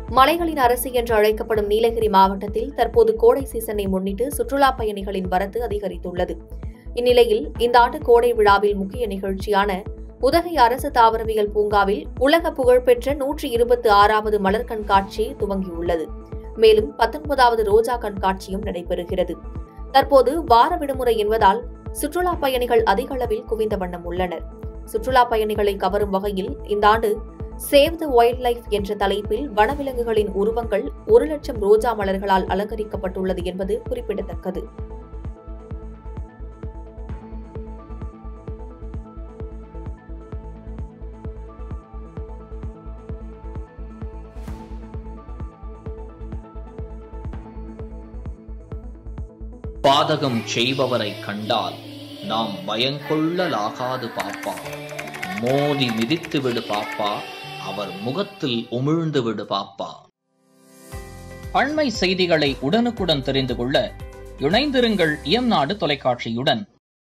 மலைகளின் அரசு என்று அழைக்கப்படும் நீலகிரி மாவட்டத்தில் தற்போது கோடை சீசனை முன்னிட்டு சுற்றுலாப் பயணிகளின் வரத்து அதிகரித்துள்ளது இந்நிலையில் இந்த ஆண்டு கோடை விழாவில் முக்கிய நிகழ்ச்சியான உதகை அரசு தாவரவியல் பூங்காவில் உலக புகழ்பெற்ற நூற்றி இருபத்தி ஆறாவது மலர் கண்காட்சி துவங்கியுள்ளது மேலும் பத்தொன்பதாவது ரோஜா கண்காட்சியும் நடைபெறுகிறது தற்போது வார விடுமுறை என்பதால் சுற்றுலா பயணிகள் அதிக அளவில் குவிந்த வண்ணம் உள்ளனர் சுற்றுலா பயணிகளை கவரும் வகையில் இந்த ஆண்டு சேவ் த வைல்ட் லைஃப் என்ற தலைப்பில் வனவிலங்குகளின் உருவங்கள் ஒரு லட்சம் ரோஜா மலர்களால் அலங்கரிக்கப்பட்டுள்ளது என்பது குறிப்பிடத்தக்கது பாதகம் செய்பவரை கண்டால் நாம் பயங்கொள்ளலாகாது பாப்பா மோதி மிதித்து விடு பாப்பா அவர் முகத்தில் உமிழ்ந்து விடு பாப்பா அண்மை செய்திகளை உடனுக்குடன் தெரிந்து கொள்ள இணைந்திருங்கள் இயம்நாடு தொலைக்காட்சியுடன்